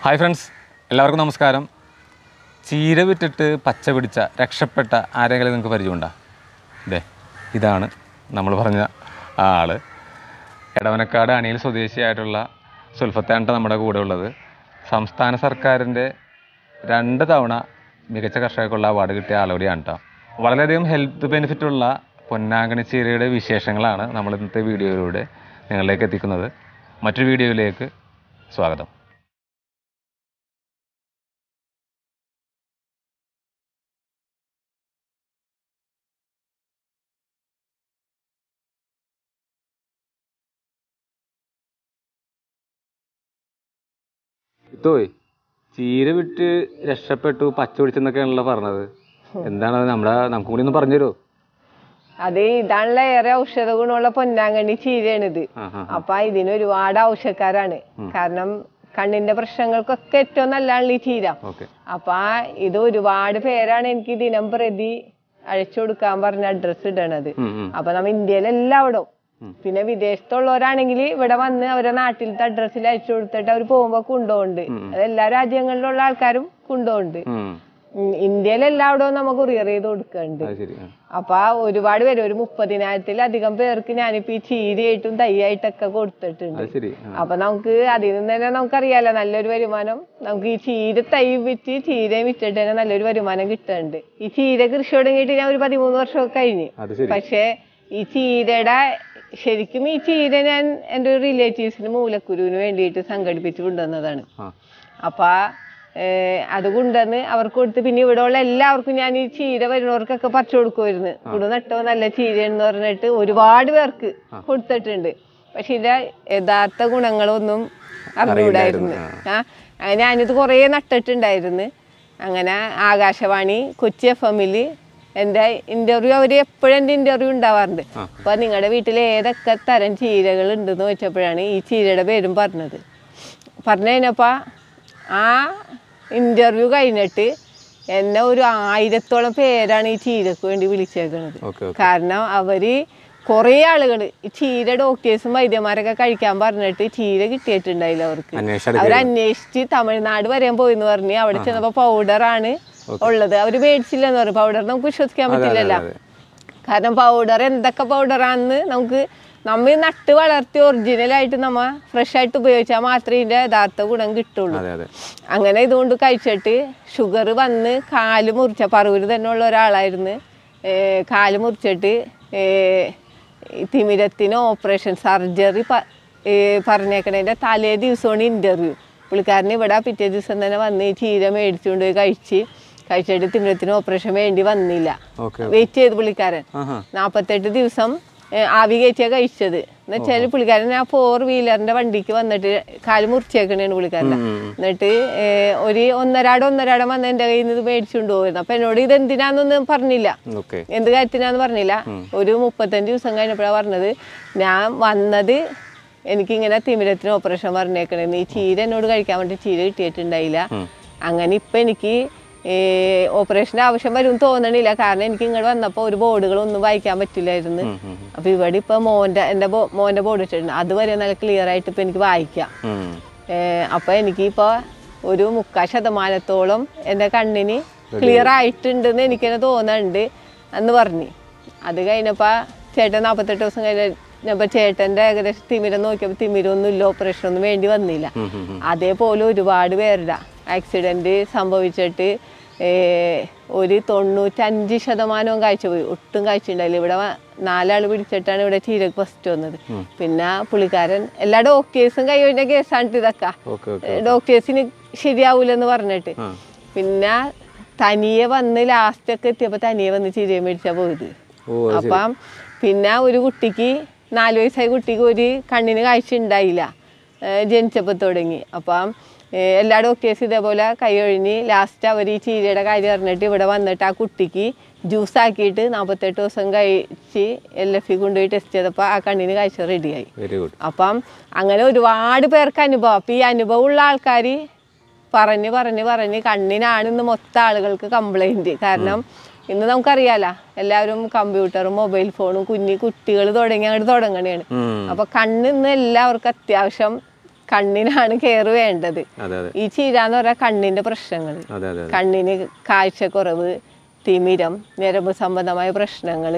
Hi friends എല്ലാവർക്കും നമസ്കാരം ചീര വിറ്റിട്ട് പച്ച പിടിച്ച രക്ഷപ്പെട്ട ആരെങ്കിലും നിങ്ങൾക്ക് പരിചയമുണ്ടോ ഇതേ ഇതാണ് നമ്മൾ പറഞ്ഞ ആ ആള് എടവനക്കാട് അണിയിൽ സ്വദേശിയായിട്ടുള്ള സുൽഫത്താൻട്ട നമ്മുടെ കൂടെ ഉള്ളത് സംസ്ഥാന സർക്കാരിൻ്റെ രണ്ട് തവണ മികച്ച കർഷകർക്കുള്ള അവാർഡ് കിട്ടിയ ആളുകൂടിയാണ് കേട്ടോ വളരെയധികം ഹെൽത്ത് ബെനിഫിറ്റുള്ള പൊന്നാങ്കണി ചീരയുടെ വിശേഷങ്ങളാണ് നമ്മൾ ഇന്നത്തെ വീഡിയോയിലൂടെ നിങ്ങളിലേക്ക് എത്തിക്കുന്നത് മറ്റൊരു വീഡിയോയിലേക്ക് സ്വാഗതം ഇത്തോയ് ചീര വിട്ട് രക്ഷപ്പെട്ടു പച്ച പിടിച്ചെന്നൊക്കെയാണല്ലോ പറഞ്ഞത് എന്താണ് അത് നമ്മുടെ നമുക്ക് കൂടി ഒന്ന് പറഞ്ഞു തരുമോ അത് ഇതാണല്ലോ ഏറെ ഔഷധ ഗുണമുള്ള പൊന്നാങ്കണ്ണി ചീരയാണിത് ആ ആ അപ്പൊ ഇതിന് ഒരുപാട് ആവശ്യക്കാരാണ് കാരണം കണ്ണിന്റെ പ്രശ്നങ്ങൾക്കൊക്കെ ഏറ്റവും നല്ലതാണല്ലോ ഈ ചീര ഓക്കെ അപ്പൊ ആ ഇത് ഒരുപാട് പേരാണ് എനിക്ക് ദിനം പ്രതി അയച്ചു കൊടുക്കാൻ പറഞ്ഞ അഡ്രസ്സ് ഇടണത് അപ്പൊ നമ്മ ഇന്ത്യയിൽ എല്ലാവിടും പിന്നെ വിദേശത്തുള്ളവരാണെങ്കിൽ ഇവിടെ വന്ന് അവരെ നാട്ടിലത്തെ അഡ്രസ്സിൽ അയച്ചു കൊടുത്തിട്ട് അവർ പോകുമ്പോ കൊണ്ടുപോകുന്നുണ്ട് അത് എല്ലാ രാജ്യങ്ങളിലുള്ള ആൾക്കാരും കൊണ്ടുപോകുന്നുണ്ട് ഉം, ഇന്ത്യയിൽ എല്ലാവിടവും നമുക്ക് കൊറിയർ ചെയ്ത് കൊടുക്കുന്നുണ്ട് അത് ശരി ആ. അപ്പൊ ആ ഒരുപാട് പേര് ഒരു മുപ്പതിനായിരത്തിലധികം പേർക്ക് ഞാനിപ്പോ ഈ ചീരയായിട്ടും തൈയായിട്ടൊക്കെ കൊടുത്തിട്ടുണ്ട് അത് ശരി ആ. അപ്പൊ നമുക്ക് അതിൽ നിന്ന് തന്നെ നമുക്കറിയാലോ നല്ലൊരു വരുമാനം നമുക്ക് ഈ ചീര തൈ വിറ്റ് ചീരയും വിറ്റിട്ട് തന്നെ നല്ലൊരു വരുമാനം കിട്ടുന്നുണ്ട് ഈ ചീര കൃഷി തുടങ്ങിയിട്ട് ഞാൻ ഒരു പതിമൂന്ന് വർഷമൊക്കെ കഴിഞ്ഞു അത് ശരി പക്ഷേ ഈ ചീരയുടെ ശരിക്കും ഈ ചീര ഞാൻ എൻ്റെ ഒരു റിലേറ്റീവ്സിന് മൂലക്കുരുവിന് വേണ്ടിയിട്ട് സംഘടിപ്പിച്ച് കൊണ്ടുവന്നതാണ് ആ അപ്പൊ ഏഹ് അത് കൊണ്ടുവന്ന് അവർക്ക് കൊടുത്ത് പിന്നെ ഇവിടെ ഉള്ള എല്ലാവർക്കും ഞാൻ ഈ ചീര വരുന്നവർക്കൊക്കെ പറിച്ചു കൊടുക്കുമായിരുന്നു ഇവിടെ നട്ടോ നല്ല ചീരയെന്ന് പറഞ്ഞിട്ട് ഒരുപാട് പേർക്ക് കൊടുത്തിട്ടുണ്ട് പക്ഷെ ഇതിന്റെ യഥാർത്ഥ ഗുണങ്ങളൊന്നും അറിഞ്ഞൂടായിരുന്നു ആ അങ്ങനെ ഞാനിത് കുറേ നട്ടിട്ടുണ്ടായിരുന്നു അങ്ങനെ ആകാശവാണി കൊച്ചി എഫ് എമ്മില് എൻ്റെ ഇന്റർവ്യൂ അവർ എപ്പോഴും എൻ്റെ ഇന്റർവ്യൂ ഉണ്ടാവാറുണ്ട് അപ്പൊ നിങ്ങളുടെ വീട്ടിൽ ഏതൊക്കെ തരം ചീരകൾ ഉണ്ടെന്ന് ചോദിച്ചപ്പോഴാണ് ഈ ചീരയുടെ പേരും പറഞ്ഞത് പറഞ്ഞു കഴിഞ്ഞപ്പോൾ ആ ഇൻ്റർവ്യൂ കഴിഞ്ഞിട്ട് എന്നെ ഒരു ആയിരത്തോളം പേരാണ് ഈ ചീരക്ക് വേണ്ടി വിളിച്ചേക്കുന്നത് ഓക്കെ ഓക്കെ കാരണം അവര് കുറേ ആളുകൾ ഈ ചീര ഡോക്ടേഴ്സും വൈദ്യന്മാരൊക്കെ കഴിക്കാൻ പറഞ്ഞിട്ട് ചീര കിട്ടിയിട്ടുണ്ടായില്ല അവർക്ക് അന്വേഷിച്ചാൽ അവർ അന്വേഷിച്ച് തമിഴ്നാട് വരെ പോയിന്ന് പറഞ്ഞ് അവിടെ ചെന്നപ്പോ പൗഡറാണ് ഉള്ളത് അവര് മേടിച്ചില്ലെന്ന് പറഞ്ഞു പൗഡർ നമുക്ക് വിശ്വസിക്കാൻ പറ്റില്ലല്ലോ അതെ. കാരണം പൗഡർ എന്തൊക്കെ പൗഡറാണെന്ന് നമുക്ക് നമ്മ ഈ നട്ട് വളർത്തി ഒറിജിനൽ ആയിട്ട് നമ്മ ഫ്രഷ് ആയിട്ട് ഉപയോഗിച്ചാൽ മാത്രമേ ഇതിന്റെ യഥാർത്ഥ ഗുണം കിട്ടുള്ളൂ അതെ അതെ അങ്ങനെ ഇതുകൊണ്ട് കഴിച്ചിട്ട് ഷുഗർ വന്ന് കാല് മുറിച്ച പറവൂര് തന്നെ ഉള്ള ഒരാളായിരുന്നു ഏർ കാല് മുറിച്ചിട്ട് ഏർ ഈ തിമിരത്തിന് ഓപ്പറേഷൻ സർജറി പറഞ്ഞേക്കണതിൻ്റെ തലേ ദിവസമാണ് ഇൻ്റർവ്യൂ പുള്ളിക്കാരന് ഇവിടെ പിറ്റേ ദിവസം തന്നെ വന്ന് ഈ ചീര മേടിച്ചുകൊണ്ട് പോയി കഴിച്ച് കഴിച്ചിട്ട് തിമിരത്തിന് ഓപ്പറേഷൻ വേണ്ടി വന്നില്ല ഓക്കെ വെയിറ്റ് ചെയ്ത് പുള്ളിക്കാരൻ ആഹാ നാൽപ്പത്തെട്ട് ദിവസം ഏ, ആവി കയറ്റിയാ കഴിച്ചത് എന്ന് വെച്ചാൽ പുള്ളിക്കാരൻ ആ ഫോർ വീലറിന്റെ വണ്ടിക്ക് വന്നിട്ട് കാല് മുറിച്ചേക്കണേണ് പുള്ളിക്കാരൻ്റെ എന്നിട്ട് ഏ, ഒരു ഒന്നരാട് ഒന്നരാട് വന്ന് എൻ്റെ കയ്യിൽ നിന്ന് ഇത് മേടിച്ചുകൊണ്ട് പോയിരുന്നു അപ്പൊ എന്നോട് ഇത് എന്തിനാന്നൊന്നും പറഞ്ഞില്ല ഓക്കെ എന്ത് കാര്യത്തിനാന്ന് പറഞ്ഞില്ല ഒരു മുപ്പത്തഞ്ച് ദിവസം കഴിഞ്ഞപ്പോഴാണ് പറഞ്ഞത് ഞാൻ വന്നത് എനിക്കിങ്ങനെ തിമിരത്തിന് ഓപ്പറേഷൻ പറഞ്ഞേക്കണേന്ന് ഈ ചീര എന്നോട് കഴിക്കാൻ വേണ്ടി ചീര കിട്ടിയിട്ടുണ്ടായില്ല അങ്ങനെ ഇപ്പം എനിക്ക് ഓപ്പറേഷൻ്റെ ആവശ്യം വരും തോന്നണില്ല കാരണം എനിക്ക് ഇങ്ങോട്ട് വന്നപ്പോൾ ഒരു ബോർഡുകളൊന്നും വായിക്കാൻ പറ്റില്ലായിരുന്നു അപ്പോൾ ഇവിടെ ഇപ്പോൾ മോൻ്റെ എൻ്റെ ബോ മോൻ്റെ ബോർഡ് ഇട്ടിട്ടുണ്ട് അതുവരെ നല്ല ക്ലിയർ ആയിട്ട് ഇപ്പം എനിക്ക് വായിക്കാം അപ്പോൾ എനിക്കിപ്പോൾ ഒരു മുക്കാൽ ശതമാനത്തോളം എൻ്റെ കണ്ണിന് ക്ലിയർ ആയിട്ടുണ്ടെന്ന് എനിക്കെന്നെ തോന്നുന്നുണ്ട് എന്ന് പറഞ്ഞു അത് കഴിഞ്ഞപ്പോൾ ചേട്ടൻ നാൽപ്പത്തെട്ട് ദിവസം കഴിഞ്ഞപ്പോൾ ചേട്ടൻ്റെ ഏകദേശം തിമിരം നോക്കിയപ്പോൾ തിമിരൊന്നും ഇല്ല ഓപ്പറേഷൻ ഒന്നും വേണ്ടി വന്നില്ല അതേപോലെ ഒരുപാട് പേരുടെ ആക്സിഡൻറ്റ് സംഭവിച്ചിട്ട് ഏ, ഒരു തൊണ്ണൂറ്റഞ്ച് ശതമാനവും കാഴ്ച പോയി ഒട്ടും കാഴ്ച ഉണ്ടായില്ല ഇവിടെ വ- നാലാൾ പിടിച്ചിട്ടാണ് ഇവിടെ ചീരക്ക് ഫസ്റ്റ് വന്നത് പിന്നെ പുള്ളിക്കാരൻ എല്ലാ ഡോക്ടേഴ്സും കൈവഴിഞ്ഞ കേസാണ് ഇതൊക്കെ ഓക്കെ ഓക്കെ ഡോക്ടേഴ്സിന് ശരിയാവൂലെന്ന് പറഞ്ഞിട്ട് പിന്നെ തനിയെ വന്ന് ലാസ്റ്റ് ഒക്കെ എത്തിയപ്പോൾ തനിയെ വന്ന് ചിരിയെ മേടിച്ചാ പോയത് ഓ അപ്പം പിന്നെ ഒരു കുട്ടിക്ക് നാല് വയസ്സായ കുട്ടിക്ക് ഒരു കണ്ണിന് കാഴ്ച ഉണ്ടായില്ല ജനിച്ചപ്പോൾ തുടങ്ങി അപ്പം ഏഹ് എല്ലാ ഡോക്ടേഴ്സ് ഇതേപോലെ കൈ ഒഴിഞ്ഞ് ലാസ്റ്റ് അവർ ഈ ചീരയുടെ കാര്യം അറിഞ്ഞിട്ട് ഇവിടെ വന്നിട്ട് ആ കുട്ടിക്ക് ജ്യൂസ് ആക്കിയിട്ട് നാൽപ്പത്തെട്ട് ദിവസം കഴിച്ച് എൽ എഫ് ഇ കൊണ്ടുപോയി ടെസ്റ്റ് ചെയ്തപ്പോൾ ആ കണ്ണിന് കാഴ്ച റെഡിയായി വെരി ഗുഡ് അപ്പം അങ്ങനെ ഒരുപാട് പേർക്ക് അനുഭവം അപ്പം ഈ അനുഭവമുള്ള ആൾക്കാർ പറഞ്ഞ് പറഞ്ഞ് പറഞ്ഞ് കണ്ണിനാണ് ഇന്ന് മൊത്തം ആളുകൾക്ക് കംപ്ലൈൻറ്റ് കാരണം ഇന്ന് നമുക്കറിയാലോ എല്ലാവരും കമ്പ്യൂട്ടറും മൊബൈൽ ഫോണും കുഞ്ഞി കുട്ടികൾ തുടങ്ങി അങ്ങോട്ട് തുടങ്ങണേണ് അപ്പൊ കണ്ണ് ഇന്ന് എല്ലാവർക്കും അത്യാവശ്യം കണ്ണിനാണ് കെയർ വേണ്ടത് അതെ അതെ ഈ ചീര എന്ന് പറഞ്ഞാൽ കണ്ണിന്റെ പ്രശ്നങ്ങൾ അതെ അതെ കണ്ണിന് കാഴ്ചക്കുറവ് തിമിരം ഞരമ്പ് സംബന്ധമായ പ്രശ്നങ്ങൾ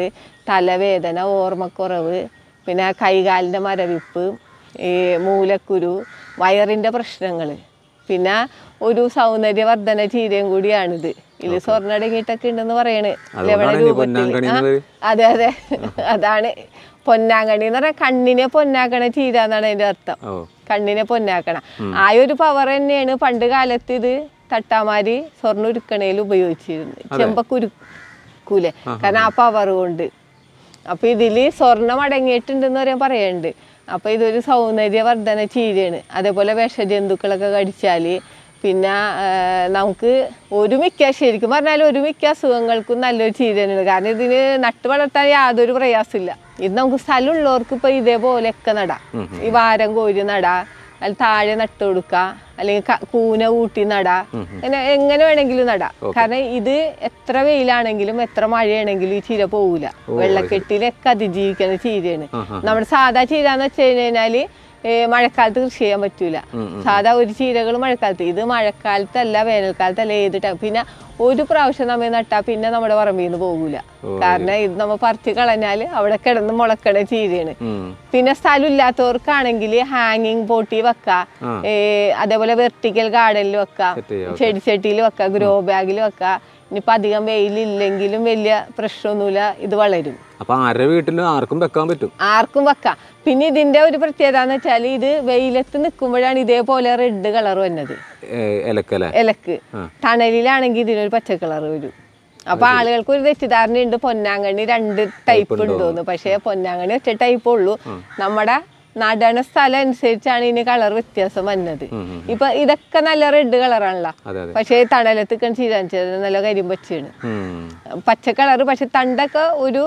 തലവേദന ഓർമ്മക്കുറവ് പിന്നെ കൈകാലിൻ്റെ മരവിപ്പ് ഈ മൂലക്കുരു വയറിൻ്റെ പ്രശ്നങ്ങൾ പിന്നെ ഒരു സൗന്ദര്യവർദ്ധന ചീരയും കൂടിയാണിത് ഇതിൽ സ്വർണ്ണടങ്ങിയിട്ടൊക്കെ ഉണ്ടെന്ന് പറയണ് ലവണ അതുകൊണ്ടാണ് ഈ രൂപത്തിൽ പൊന്നാങ്കണ്ണി ആ, എന്നത്. അതെ അതെ അതാണ് പൊന്നാങ്കണ്ണി എന്ന് പറഞ്ഞാൽ കണ്ണിനെ പൊന്നാക്കണ ചീര എന്നാണ് അതിന്റെ അർത്ഥം ഓ കണ്ണിനെ പൊന്നാക്കണം ആ ഒരു പവർ തന്നെയാണ് പണ്ട് കാലത്ത് ഇത് തട്ടാമാരി സ്വർണ്ണ ഉരുക്കണയിൽ ഉപയോഗിച്ചിരുന്നത് ചെമ്പക്കുരുക്കൂലെ കാരണം ആ പവർ കൊണ്ട് അപ്പൊ ഇതില് സ്വർണം അടങ്ങിയിട്ടുണ്ടെന്ന് പറയാൻ പറയുന്നുണ്ട് അപ്പൊ ഇതൊരു സൗന്ദര്യവർദ്ധന ചീരയാണ് അതേപോലെ വിഷജന്തുക്കളൊക്കെ കടിച്ചാല് പിന്നെ ആ, നമുക്ക് ഒരു മിക്ക ശരിക്കും പറഞ്ഞാൽ ഒരു മിക്ക അസുഖങ്ങൾക്കും നല്ലൊരു ചീര തന്നെയാണ് കാരണം ഇതിന് നട്ട് വളർത്താൻ യാതൊരു പ്രയാസമില്ല ഇത് നമുക്ക് സ്ഥലമുള്ളവർക്ക് ഇപ്പൊ ഇതേപോലെയൊക്കെ നടാം ഈ വാരം കോരി നടാം അതിൽ താഴെ നട്ട് കൊടുക്കുക അല്ലെങ്കിൽ ക- കൂന കൂട്ടി നടാ അങ്ങനെ എങ്ങനെ വേണമെങ്കിലും നടാം കാരണം ഇത് എത്ര വെയിലാണെങ്കിലും എത്ര മഴയാണെങ്കിലും ഈ ചീര പോകൂല വെള്ളക്കെട്ടിലൊക്കെ അതിജീവിക്കുന്ന ചീരയാണ് നമ്മുടെ സാധാ ചീര എന്ന് വെച്ച് കഴിഞ്ഞാല് ഏ, മഴക്കാലത്ത് കൃഷി ചെയ്യാൻ പറ്റൂല സാധാ ഒരു ചീരകൾ മഴക്കാലത്ത് ഇത് മഴക്കാലത്തല്ല വേനൽക്കാലത്തല്ല ഏത് ടൈം പിന്നെ ഒരു പ്രാവശ്യം നമ്മ നട്ടാ പിന്നെ നമ്മുടെ പറമ്പിൽ നിന്ന് പോകൂല കാരണം ഇത് നമ്മ പറിച്ച് കളഞ്ഞാല് അവിടെ കിടന്ന് മുളക്കണ ചീരയാണ് ഉം. പിന്നെ സ്ഥലം ഇല്ലാത്തവർക്കാണെങ്കിൽ ഹാങ്ങിങ് പോട്ടി വെക്കാം ഏ, അതേപോലെ വെർട്ടിക്കൽ ഗാർഡനിൽ വെക്കാം Set ചെയ്യാം, ചെടി ചട്ടിയിൽ വെക്കാം ഗ്രോ ബാഗിൽ വെക്കാം ഇനിയിപ്പോൾ അധികം വെയിലില്ലെങ്കിലും വലിയ പ്രശ്നമൊന്നുമില്ല ഇത് വളരും അപ്പൊ ആരുടെ വീട്ടിലും ആർക്കും വെക്കാൻ പറ്റും ആർക്കും വെക്കാം പിന്നെ ഇതിന്റെ ഒരു പ്രത്യേകത എന്ന് വെച്ചാൽ ഇത് വെയിലത്ത് നിൽക്കുമ്പോഴാണ് ഇതേപോലെ റെഡ് കളർ വരുന്നത് ഏ, ഇലക്കല്ലേ ഇലക്ക് തണലിലാണെങ്കിൽ ഇതിനൊരു പച്ച കളർ വരും അപ്പൊ ആളുകൾക്ക് ഒരു തെറ്റിദ്ധാരണയുണ്ട് പൊന്നാങ്കണ്ണി രണ്ട് ടൈപ്പ് ഉണ്ടോന്ന് പക്ഷേ പൊന്നാങ്കണ്ണി ഒറ്റ ടൈപ്പ് ഉള്ളൂ നമ്മുടെ നടണ സ്ഥലം അനുസരിച്ചാണ് ഇതിന് കളർ വ്യത്യാസം വന്നത് ഇപ്പൊ ഇതൊക്കെ നല്ല റെഡ് കളറാണല്ലോ അതെ അതെ പക്ഷേ തണലത്ത് ചീരാഞ്ചത് നല്ല കരിമ്പച്ചാണ് ഉം. പച്ച കളർ പക്ഷെ തണ്ടൊക്കെ ഒരു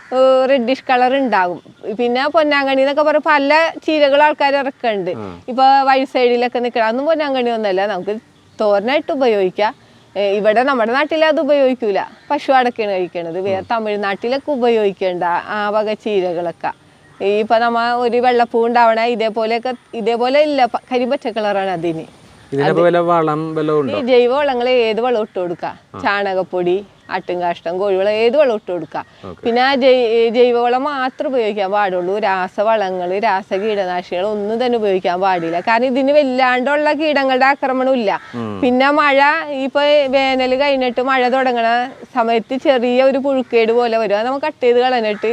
റെഡിഷ് കളർ ഉണ്ടാകും പിന്നെ പൊന്നാങ്കണ്ണി എന്നൊക്കെ പറഞ്ഞ പല ചീരകൾ ആൾക്കാർ ഇറക്കുന്നുണ്ട് ഇപ്പൊ വഴി സൈഡിലൊക്കെ നിൽക്കണം അതൊന്നും പൊന്നാങ്കണ്ണി ഒന്നല്ല നമുക്ക് തോരനായിട്ട് ഉപയോഗിക്കാം ഏ, ഇവിടെ നമ്മുടെ നാട്ടിൽ അത് ഉപയോഗിക്കൂല പശു അടക്കാണ് കഴിക്കണത് വേറെ തമിഴ്നാട്ടിലൊക്കെ ഉപയോഗിക്കേണ്ട ആ വക ചീരകളൊക്കെ ഈ ഇപ്പൊ നമ്മ ഒരു വെള്ളപ്പൂ ഉണ്ടാവണ ഇതേപോലെയൊക്കെ ഇതേപോലെ ഇല്ല പ- കരിമ്പച്ച കളറാണ് അതിന് ഇതിനപ്പോ വല്ല വളം വല്ലതും ഉണ്ടോ ഈ ജൈവ വളങ്ങൾ ഏത് വളം ഇട്ട് കൊടുക്കാം ചാണകപ്പൊടി ആട്ടുംകാഷ്ടം കോഴിവളം ഏത് വളം ഇട്ട് കൊടുക്കാം പിന്നെ ആ ജൈ- ജൈവവളം മാത്രം ഉപയോഗിക്കാൻ പാടുള്ളൂ രാസവളങ്ങൾ രാസ കീടനാശിനികൾ ഒന്നും തന്നെ ഉപയോഗിക്കാൻ പാടില്ല കാരണം ഇതിന് വല്ലാണ്ടുള്ള കീടങ്ങളുടെ ആക്രമണം ഇല്ല പിന്നെ മഴ ഇപ്പൊ വേനൽ കഴിഞ്ഞിട്ട് മഴ തുടങ്ങണ സമയത്ത് ചെറിയ ഒരു പുഴുക്കേട് പോലെ വരും അത് നമുക്ക് കട്ട് ചെയ്ത് കളഞ്ഞിട്ട്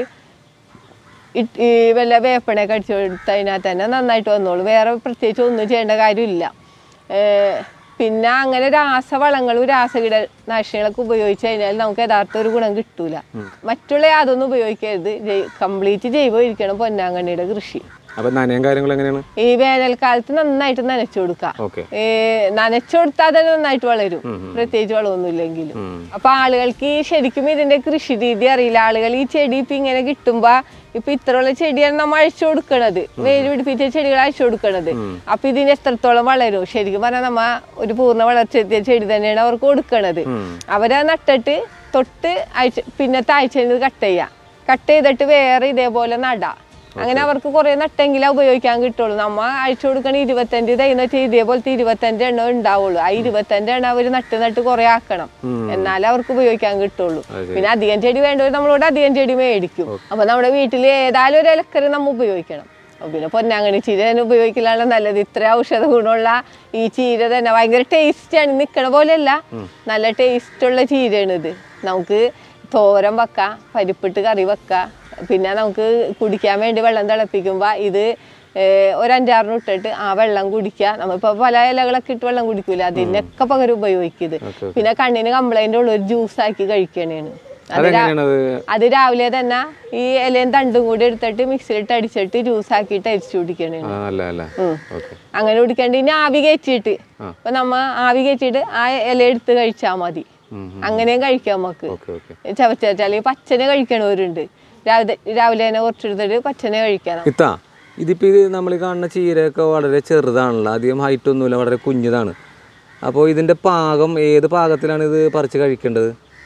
ഇട്ട് ഈ വല്ല വേപ്പണയൊക്കെ അടിച്ചു കൊടുത്തതിനാൽ തന്നെ നന്നായിട്ട് വന്നോളൂ വേറെ പ്രത്യേകിച്ച് ഒന്നും ചെയ്യേണ്ട കാര്യമില്ല ഏർ പിന്നെ അങ്ങനെ രാസവളങ്ങളും രാസകീടനാശിനികളൊക്കെ ഉപയോഗിച്ച് കഴിഞ്ഞാൽ നമുക്ക് യഥാർത്ഥ ഒരു ഗുണം കിട്ടൂല മറ്റുള്ള യാതൊന്നും ഉപയോഗിക്കരുത് കംപ്ലീറ്റ് ജൈവം ഇരിക്കണം പൊന്നാങ്കണ്ണിയുടെ കൃഷി അപ്പൊ നനയും കാര്യങ്ങളും എങ്ങനെയാണ് ഈ വേനൽക്കാലത്ത് നന്നായിട്ട് നനച്ചു കൊടുക്കാം ഓക്കെ ഏ, നനച്ചു കൊടുത്താൽ തന്നെ നന്നായിട്ട് വളരും പ്രത്യേകിച്ച് വളമൊന്നും ഇല്ലെങ്കിലും അപ്പൊ ആളുകൾക്ക് ഈ ശരിക്കും ഇതിന്റെ കൃഷി രീതി അറിയില്ല ആളുകൾ ഈ ചെടി ഇപ്പൊ ഇങ്ങനെ കിട്ടുമ്പോ ഇപ്പൊ ഇത്രയുള്ള ചെടിയാണ് നമ്മൾ അഴിച്ചു കൊടുക്കണത് വേര് പിടിപ്പിച്ച ചെടികൾ അഴിച്ചു കൊടുക്കണത് അപ്പൊ ഇതിന് എത്രത്തോളം വളരും ശരിക്കും പറഞ്ഞാൽ നമ്മ ഒരു പൂർണ്ണ വളർച്ചെത്തിയ ചെടി തന്നെയാണ് അവർക്ക് കൊടുക്കണത് അവരത് നട്ടിട്ട് തൊട്ട് ആഴ്ച പിന്നത്തെ ആഴ്ച കട്ട് ചെയ്യാം കട്ട് ചെയ്തിട്ട് വേറെ ഇതേപോലെ നടാം അങ്ങനെ അവർക്ക് കുറെ നട്ടെങ്കിലേ ഉപയോഗിക്കാൻ കിട്ടുള്ളൂ നമ്മ അഴിച്ചു കൊടുക്കണ ഇരുപത്തഞ്ച് തൈന്ന് വെച്ചാൽ ഇതേപോലത്തെ ഇരുപത്തഞ്ച് എണ്ണം ഉണ്ടാവുള്ളൂ ആ ഇരുപത്തഞ്ച് എണ്ണം അവർ നട്ട് നട്ട് കുറെ ആക്കണം എന്നാലേ അവർക്ക് ഉപയോഗിക്കാൻ കിട്ടുള്ളൂ പിന്നെ അധികം ചെടി വേണ്ടവർ നമ്മളോട് അധികം ചെടി മേടിക്കും അപ്പൊ നമ്മുടെ വീട്ടിൽ ഏതായാലും ഒരു ഇലക്കറി നമ്മ ഉപയോഗിക്കണം അപ്പൊ പിന്നെ പൊന്നാങ്കണ്ണി ചീര തന്നെ ഉപയോഗിക്കലാണ് നല്ലത് ഇത്ര ഔഷധ ഗുണമുള്ള ഈ ചീര തന്നെ ഭയങ്കര ടേസ്റ്റ് ആണ് നിക്കണ പോലെയല്ല നല്ല ടേസ്റ്റ് ഉള്ള ചീരയാണ് ഇത് നമുക്ക് തോരൻ വെക്കാം പരിപ്പിട്ട് കറി വെക്കാം പിന്നെ നമുക്ക് കുടിക്കാൻ വേണ്ടി വെള്ളം തിളപ്പിക്കുമ്പോൾ ഇത് ഏഹ്, ഒരു അഞ്ചാറിന് ഇട്ടിട്ട് ആ വെള്ളം കുടിക്കുക നമ്മളിപ്പോൾ പല ഇലകളൊക്കെ ഇട്ട് വെള്ളം കുടിക്കൂല അതിനൊക്കെ പകരം ഉപയോഗിക്കും ഇത് പിന്നെ കണ്ണിന് കംപ്ലൈൻ്റ് ഉള്ള ഒരു ജ്യൂസ് ആക്കി കഴിക്കണേണ് അത് രാ- അതെങ്ങനെയാണ് അത് അത് രാവിലെ തന്നെ ഈ ഇലയും തണ്ടും കൂടി എടുത്തിട്ട് മിക്സിയിലിട്ട് അടിച്ചിട്ട് ജ്യൂസ് ആക്കിയിട്ട് അരിച്ചു കുടിക്കണേണ് ആ, അല്ല അല്ല ഓക്കെ അങ്ങനെ കുടിക്കാണ്ട് ഇനി ആവി കയറ്റിയിട്ട് ഇപ്പൊ നമ്മ ആവി കയറ്റിയിട്ട് ആ ഇല എടുത്ത് കഴിച്ചാൽ മതി അങ്ങനെയും കഴിക്കാം നമുക്ക് ഓക്കെ ഓക്കെ ചവച്ചാൽ അല്ലെങ്കിൽ പച്ചനെ കഴിക്കണവരുണ്ട് രാവിലെ രാവിലെ തന്നെ കുറച്ചെടുത്തിട്ട് പച്ചനെ കഴിക്കണം ഇത്താ ഇതിപ്പോൾ ഇത് നമ്മൾ കാണുന്ന ചീരയൊക്കെ വളരെ ചെറുതാണല്ലോ അധികം ഹൈറ്റ് ഒന്നുമില്ല വളരെ കുഞ്ഞതാണ് അപ്പോൾ ഇതിൻ്റെ പാകം ഏത് പാകത്തിലാണ് ഇത് പറിച്ച് കഴിക്കേണ്ടത്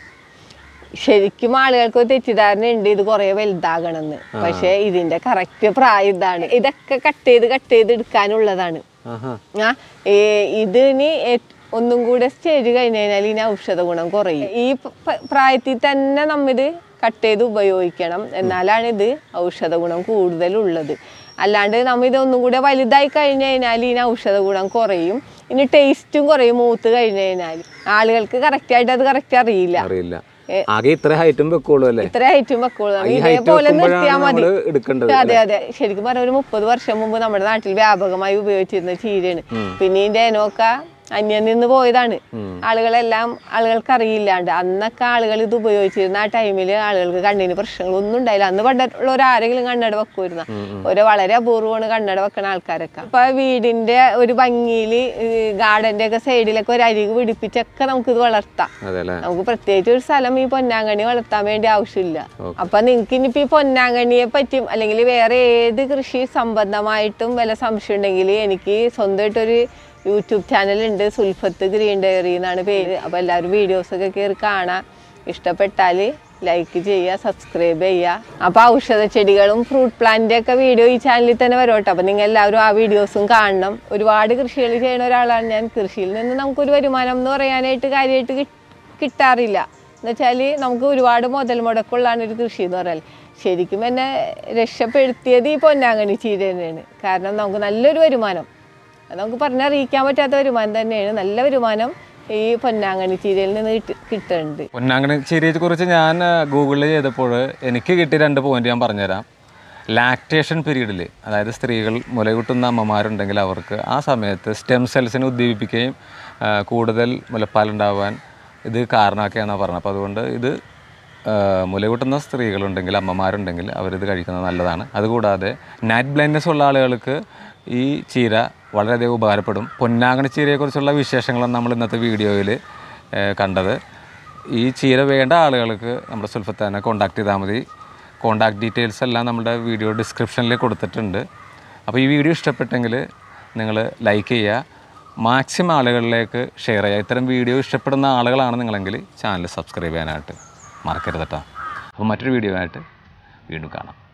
ശരിക്കും ആളുകൾക്ക് ഒരു തെറ്റിദ്ധാരണ ഉണ്ട് ഇത് കുറെ വലുതാകണമെന്ന് പക്ഷെ ഇതിന്റെ കറക്റ്റ് പ്രായം ഇതാണ് ഇതൊക്കെ കട്ട് ചെയ്ത് കട്ട് ചെയ്ത് എടുക്കാനുള്ളതാണ് ആഹാ ആ ഏ, ഇതിന് ഏറ്റ്- ഒന്നും കൂടെ സ്റ്റേജ് കഴിഞ്ഞ് കഴിഞ്ഞാൽ ഇതിന് ഔഷധ ഗുണം കുറയും ഈ പ- പ്രായത്തിൽ തന്നെ നമ്മിത് കട്ട് ചെയ്ത് ഉപയോഗിക്കണം എന്നാലാണ് ഇത് ഔഷധ ഗുണം കൂടുതലുള്ളത് അല്ലാണ്ട് നമ്മ ഇത് ഒന്നും കൂടെ വലുതായി കഴിഞ്ഞ് കഴിഞ്ഞാൽ ഇതിന് ഔഷധ ഗുണം കുറയും ഇനി ടേസ്റ്റും കുറയും മൂത്ത് കഴിഞ്ഞ് കഴിഞ്ഞാൽ ആളുകൾക്ക് കറക്റ്റായിട്ട് അത് കറക്റ്റ് അറിയില്ല അറിയില്ല ആകെ ഇത്ര ഹൈറ്റും വെക്കുള്ളൂ അല്ലേ ഇത്ര ഹൈറ്റും വെക്കുള്ളൂ ഈ height ഇതേപോലെ വെക്കുമ്പോഴാണ് നിർത്തിയാൽ മതി നമ്മള് എടുക്കേണ്ടത് അതെ അതെ ശരിക്കും പറഞ്ഞ ഒരു മുപ്പത് വർഷം മുമ്പ് നമ്മുടെ നാട്ടിൽ വ്യാപകമായി ഉപയോഗിച്ചിരുന്ന ചീരയാണ് പിന്നെ ഇതിന്റെ ഇനമൊക്ക അന്യം നിന്ന് പോയതാണ് ആളുകളെല്ലാം ആളുകൾക്ക് അറിയില്ലാണ്ട് അന്നൊക്കെ ആളുകൾ ഇത് ഉപയോഗിച്ചിരുന്ന ആ ടൈമിൽ ആളുകൾക്ക് കണ്ണിന് പ്രശ്നങ്ങളൊന്നും ഉണ്ടായില്ല അന്ന് പണ്ടുള്ള ആരെങ്കിലും കണ്ണട വെക്കുമായിരുന്ന ഒരു വളരെ അപൂർവമാണ് കണ്ണട വെക്കണ ആൾക്കാരൊക്കെ ഇപ്പൊ വീടിന്റെ ഒരു ഭംഗിയിൽ ഗാർഡന്റെ ഒക്കെ സൈഡിലൊക്കെ ഒരു അരിക് പിടിപ്പിച്ചൊക്കെ നമുക്ക് ഇത് വളർത്താം അതെ അല്ലേ നമുക്ക് പ്രത്യേകിച്ച് ഒരു സ്ഥലം ഈ പൊന്നാങ്കണ്ണി വളർത്താൻ വേണ്ടി ആവശ്യമില്ല അപ്പൊ നിങ്ങൾക്ക് ഇനിയിപ്പോ ഈ പൊന്നാങ്കണ്ണിയെ പറ്റും അല്ലെങ്കിൽ വേറെ ഏത് കൃഷി സംബന്ധമായിട്ടും വല്ല സംശയം ഉണ്ടെങ്കിൽ എനിക്ക് സ്വന്തമായിട്ടൊരു യൂട്യൂബ് ചാനൽ ഉണ്ട് സുൽഫത്ത് ഗ്രീൻ ഡയറി എന്നാണ് പേര് അപ്പൊ എല്ലാവരും വീഡിയോസ് ഒക്കെ കയറി കാണാം ഇഷ്ടപ്പെട്ടാൽ ലൈക്ക് ചെയ്യുക സബ്സ്ക്രൈബ് ചെയ്യുക അപ്പൊ ഔഷധ ചെടികളും ഫ്രൂട്ട് പ്ലാന്റിന്റെ ഒക്കെ വീഡിയോ ഈ ചാനലിൽ തന്നെ വരോട്ടെ അപ്പൊ നിങ്ങൾ എല്ലാവരും ആ വീഡിയോസും കാണണം ഒരുപാട് കൃഷികൾ ചെയ്യുന്ന ഒരാളാണ് ഞാൻ കൃഷിയിൽ നിന്ന് നമുക്കൊരു വരുമാനം എന്ന് പറയാനായിട്ട് കാര്യമായിട്ട് കിട്ടും കിട്ടാറില്ല എന്നുവെച്ചാൽ നമുക്ക് ഒരുപാട് മുതൽ മുടക്കുള്ളതാണ് ഒരു കൃഷി എന്ന് പറഞ്ഞാൽ ശരിക്കും എന്നെ രക്ഷപ്പെടുത്തിയത് ഈ പൊന്നാങ്കണ്ണി ചീര തന്നെയാണ് കാരണം നമുക്ക് നല്ലൊരു വരുമാനം അത് നമുക്ക് പറഞ്ഞറിയിക്കാൻ പറ്റാത്ത വരുമാനം തന്നെയാണ് നല്ല വരുമാനം ഈ പൊന്നാങ്കണ്ണി ചീരയിൽ നിന്ന് കിട്ടി- കിട്ടുന്നുണ്ട് പൊന്നാങ്കണി ചീരയെ കുറിച്ച് ഞാൻ ഗൂഗിളിൽ ചെയ്തപ്പോൾ എനിക്ക് കിട്ടിയ രണ്ട് പോയിന്റ് ഞാൻ പറഞ്ഞുതരാം ലാക്ടേഷൻ പീരീഡിൽ അതായത് സ്ത്രീകൾ മുലയൂട്ടുന്ന അമ്മമാരുണ്ടെങ്കിൽ അവർക്ക് ആ സമയത്ത് സ്റ്റെം സെൽസിനെ ഉദ്ദീപിപ്പിക്കുകയും ആ, കൂടുതൽ മുലപ്പാലുണ്ടാവാൻ ഇത് കാരണമാക്കിയെന്നാണ് പറഞ്ഞത് അപ്പോൾ അതുകൊണ്ട് ഇത് ആ, മുലയൂട്ടുന്ന സ്ത്രീകളുണ്ടെങ്കിൽ അമ്മമാരുണ്ടെങ്കിൽ അവരിത് കഴിക്കുന്നത് നല്ലതാണ് അതുകൂടാതെ നൈറ്റ് ബ്ലൈൻഡ്നെസ് ഉള്ള ആളുകൾക്ക് ഈ ചീര വളരെയധികം ഉപകാരപ്പെടും പൊന്നാങ്കണി ചീരയെക്കുറിച്ചുള്ള വിശേഷങ്ങളാണ് നമ്മൾ ഇന്നത്തെ വീഡിയോയിൽ കണ്ടത് ഈ ചീര വേണ്ട ആളുകൾക്ക് നമ്മുടെ സുൽഫത്താനെ കോൺടാക്ട് ചെയ്താൽ മതി കോൺടാക്ട് ഡീറ്റെയിൽസ് എല്ലാം നമ്മുടെ വീഡിയോ ഡിസ്ക്രിപ്ഷനിൽ കൊടുത്തിട്ടുണ്ട് അപ്പോൾ ഈ വീഡിയോ ഇഷ്ടപ്പെട്ടെങ്കിൽ നിങ്ങൾ ലൈക്ക് ചെയ്യുക മാക്സിമം ആളുകളിലേക്ക് ഷെയർ ചെയ്യുക ഇത്തരം വീഡിയോ ഇഷ്ടപ്പെടുന്ന ആളുകളാണ് നിങ്ങളെങ്കിൽ ചാനൽ സബ്സ്ക്രൈബ് ചെയ്യാനായിട്ട് മറക്കരുത് കേട്ടോ അപ്പോൾ മറ്റൊരു വീഡിയോ ആയിട്ട് വീണ്ടും കാണാം